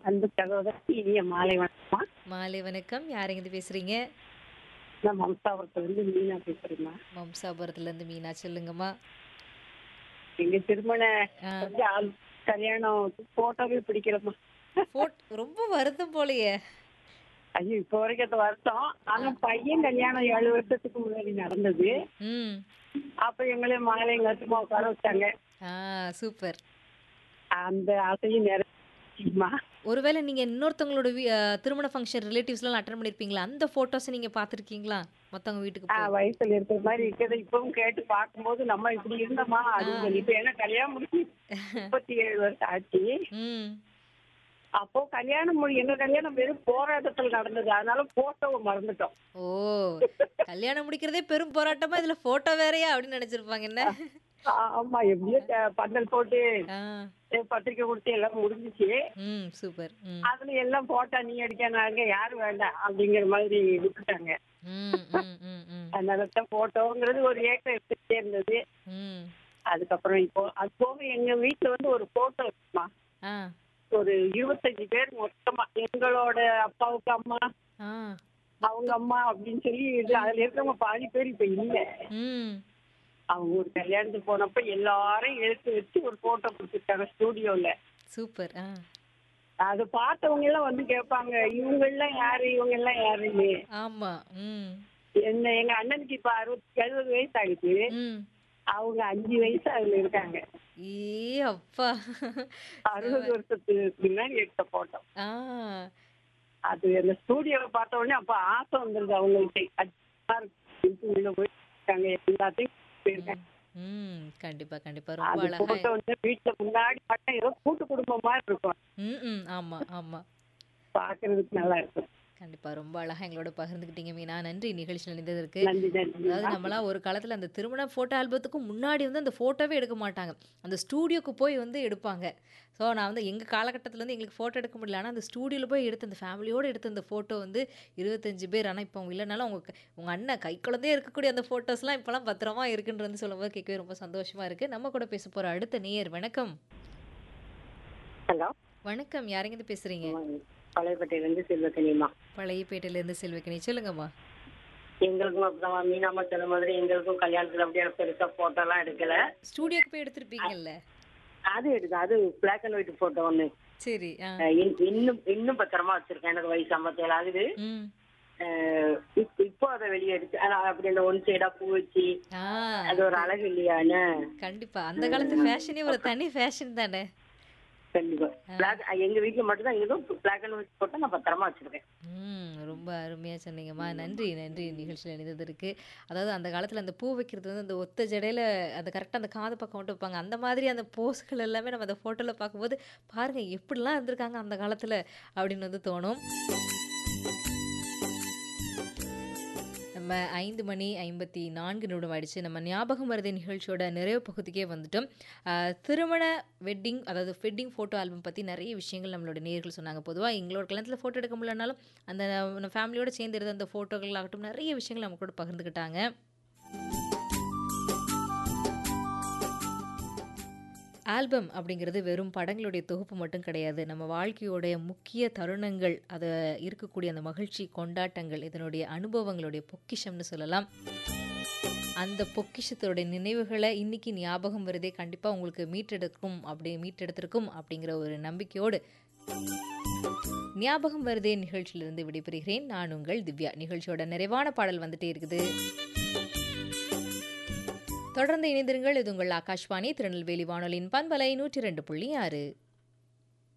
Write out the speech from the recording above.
அன்பு சகோதரி இனிய மாலை வணக்கம்மா மாலை வணக்கம் யாருங்கிட்டு பேசுறீங்க நான் மம்சாபுரத்துலேருந்து மீனா பேசுறேம்மா வம்சாபுரத்துலேருந்து மீனா சொல்லுங்கம்மா எங்க திருமண ஆ, வந்து ஆள் கல்யாணம் போட்டோவே பிடிக்கிறோம்மா போட் ரொம்ப வருத்தம் போலயே ஐயோ இப்போ வரைக்கும் அது வருஷம் ஆனா பையன் கல்யாணம் ஏழு வருஷத்துக்கு முன்னாடி நடந்தது ம் அப்ப எங்களே மாலை எங்கேயுமா உட்கார வச்சாங்க ஆ சூப்பர் அந்த ஆசையும் நிறைவேறிச்சுமா ஒருவேளை நீங்க இன்னொருத்தவங்களோட வீ- ஆ, திருமண ஃபங்க்ஷன் ரிலேட்டிவ்ஸ்லாம் அட்டன் பண்ணிருப்பீங்களா அந்த போட்டோஸை நீங்க பார்த்திருக்கீங்களா மத்தவங்க வீட்டுக்கு ஆ, போய் வயசுல இருக்கிற மாதிரி இருக்கிறத இப்பவும் கேட்டு பார்க்கும்போது நம்ம இப்படி இருந்தோமா அப்படின்னு சொல்லி இப்ப என்ன கல்யாணம் முடிச்சு முப்பத்தி ஏழு வருஷம் ஆச்சு ம் அப்போ கல்யாணம் முடி எங்க கல்யாணம் வெறும் போராட்டத்தில் நடந்தது அதனால போட்டோவை மறந்துட்டோம் ஓ கல்யாணம் முடிக்கிறதே பெரும் போராட்டமா இதுல போட்டோ வேறயா அப்படின்னு நினைச்சிருப்பாங்க என்ன ஆ- ஆமா எப்படியோ த- பந்தல் போட்டு ஆ அஹ் பத்திரிக்கை கொடுத்து எல்லாம் முடிஞ்சிச்சு ம் சூப்பர் ம் அதுல எல்லாம் போட்டா நீ அடிக்கானாங்க யாரும் வேண்டாம் அப்படிங்கிற மாதிரி விட்டுட்டாங்க ம் ம் ம் ம் அதனால தான் போட்டோங்கிறது ஒரு ஏக்கம் எடுத்துட்டே இருந்தது ம் அதுக்கப்புறம் இப்போ அது போக எங்க வீட்டுல வந்து ஒரு போட்டோ இருக்குமா ஆ ஒரு இருபத்தஞ்சு பேர் மொத்தமா எங்களோட அப்பாவுக்கு அம்மா ஆ அவங்க அம்மா அப்படின்னு சொல்லி இது அதுல இருக்கிறவங்க பாதி பேர் இப்ப இல்ல ம் அவங்க ஒரு கல்யாணத்துக்கு போனப்ப எல்லாரும் எடுத்து வச்சு ஒரு போட்டோ கொடுத்துருக்காங்க ஸ்டூடியோல சூப்பர் ஆ அது பார்த்தவங்க எல்லாம் வந்து கேட்பாங்க இவங்க எல்லாம் யாரு இவங்க எல்லாம் யாருன்னு ஆமா ம் என்ன எங்க அண்ணனுக்கு இப்ப அறுபத்தி எழுபது வயசு ஆகுது ம் அவங்க அஞ்சு வயசு அதுல இருக்காங்க ஏ அப்பா அறுபது வருஷத்துக்கு முன்னாடி எடுத்த போட்டோ ஆ அது அந்த ஸ்டூடியோவை பார்த்த உடனே அப்ப ஆசை வந்துருது அவங்களுக்கு அச்சா இருக்கு, உள்ள போயிருக்காங்க எல்லாத்தையும் போயிருக்காங்க ம் கண்டிப்பா கண்டிப்பா ரொம்ப அது அழகா போட்டோ வந்து வீட்டுல முன்னாடி பார்த்தா ஏதோ கூட்டு குடும்பம் மாதிரி இருக்கும் ம் ம் ஆமா ஆமா பாக்குறதுக்கு நல்லா இருக்கும் கண்டிப்பா ரொம்ப அழகா எங்களோட பகிர்ந்துக்கிட்டீங்க மீனா நன்றி நிகழ்ச்சியில் இணைந்ததற்கு நன்றி நன்றி அதாவது நம்மளாம் ஒரு காலத்துல அந்த திருமண போட்டோ ஆல்பத்துக்கு முன்னாடி வந்து அந்த போட்டோவே எடுக்க மாட்டாங்க அந்த ஸ்டூடியோக்கு போய் வந்து எடுப்பாங்க ஸோ நான் வந்து எங்கள் காலகட்டத்தில் வந்து எங்களுக்கு ஃபோட்டோ எடுக்க முடியல ஆனால் அந்த ஸ்டூடியோவில் போய் எடுத்த அந்த ஃபேமிலியோடு எடுத்த அந்த ஃபோட்டோ வந்து இருபத்தஞ்சு பேர் ஆனால் இப்போ அவங்க இல்லைனாலும் அவங்க உங்கள் அண்ணன் கை குழந்தையே இருக்கக்கூடிய அந்த ஃபோட்டோஸ்லாம் இப்போலாம் பத்திரமா இருக்குன்றது சொல்லும்போது கேட்கவே ரொம்ப சந்தோஷமா இருக்குது நம்ம கூட பேச போகிற அடுத்த நேயர் வணக்கம் ஹலோ வணக்கம் யாரெங்கிருந்து பேசுகிறீங்க பழையப்பட்டையில இருந்து செல்வக்கனிமா பழையப்பேட்டையிலேருந்து செல்வக்கணி சொல்லுங்கம்மா எங்களுக்கும் அப்படிதான் மீனாமா சொன்ன மாதிரி எங்களுக்கும் கல்யாணத்துல அப்படியே பெருசா போட்டோ எல்லாம் எடுக்கல ஸ்டூடியோக்கு போய் எடுத்திருப்பீங்கல்ல அது எடுக்கு அது பிளாக் அண்ட் ஒயிட் போட்டோ ஒண்ணு சரி ஆ அஹ் இன்- இன்னும் இன்னும் பத்திரமா வச்சிருக்கேன் எனக்கு வயசு ஐம்பத்தேழு ஆகுது ம் அஹ் இப்- இப்போ அதை வெளியே எடுத்து ஆனா அப்படி அந்த ஒன் சைடா பூ வச்சு ஆ அது ஒரு அழகு இல்லையான்னு கண்டிப்பா அந்த காலத்து ஃபேஷனே ஒரு தனி ஃபேஷன் தானே கண்டிப்பா பிளாக் எங்க வீட்டுல மட்டும் தான் எங்களும் பிளாக் அண்ட் ஒயிட் போட்டோ நான் பத்திரமா வச்சிருக்கேன் ம் ரொம்ப அருமையாக சொன்னீங்கம்மா நன்றி நன்றி நிகழ்ச்சியில் இணைந்ததற்கு அதாவது அந்த காலத்தில் அந்த பூ வைக்கிறது வந்து அந்த ஒத்த ஜடையில் அந்த கரெக்டாக அந்த காது பக்கம் மட்டும் வைப்பாங்க அந்த மாதிரி அந்த போஸ்கள் எல்லாமே நம்ம அந்த ஃபோட்டோவில் பார்க்கும்போது பாருங்கள் எப்படிலாம் இருந்திருக்காங்க அந்த காலத்தில் அப்படின்னு வந்து தோணும் நம்ம ஐந்து மணி ஐம்பத்தி நான்கு நிமிடம் ஆயிடுச்சு நம்ம ஞாபகம் மருதி நிகழ்ச்சியோட நிறைவு பகுதிக்கே வந்துட்டோம் ஆஹ் திருமண வெட்டிங் அதாவது வெட்டிங் ஃபோட்டோ ஆல்பம் பற்றி நிறைய விஷயங்கள் நம்மளோட நேர்கள் சொன்னாங்க பொதுவாக எங்களோட கல்யாணத்தில் ஃபோட்டோ எடுக்க முடியலனாலும் அந்த ஃபேமிலியோட சேர்ந்து இருந்த அந்த ஃபோட்டோகள் ஆகட்டும் நிறைய விஷயங்கள் நம்ம கூட பகிர்ந்துக்கிட்டாங்க ஆல்பம் அப்படிங்கிறது வெறும் படங்களுடைய தொகுப்பு மட்டும் கிடையாது நம்ம வாழ்க்கையோடைய முக்கிய தருணங்கள் அதை இருக்கக்கூடிய அந்த மகிழ்ச்சி கொண்டாட்டங்கள் இதனுடைய அனுபவங்களுடைய பொக்கிஷம்னு சொல்லலாம் அந்த பொக்கிஷத்தோட நினைவுகளை இன்னைக்கு ஞாபகம் வருதே கண்டிப்பாக உங்களுக்கு மீட்டெடுக்கும் அப்படி மீட்டெடுத்திருக்கும் அப்படிங்கிற ஒரு நம்பிக்கையோடு ஞாபகம் வருதே நிகழ்ச்சியிலிருந்து விடைபெறுகிறேன் நான் உங்கள் திவ்யா நிகழ்ச்சியோட நிறைவான பாடல் வந்துட்டே இருக்குது தொடர்ந்து இணைந்திருங்கள் இது உங்கள் ஆகாஷ்வாணி திருநெல்வேலி வானொலியின் பண்பலை நூற்றி ரெண்டு புள்ளி ஆறு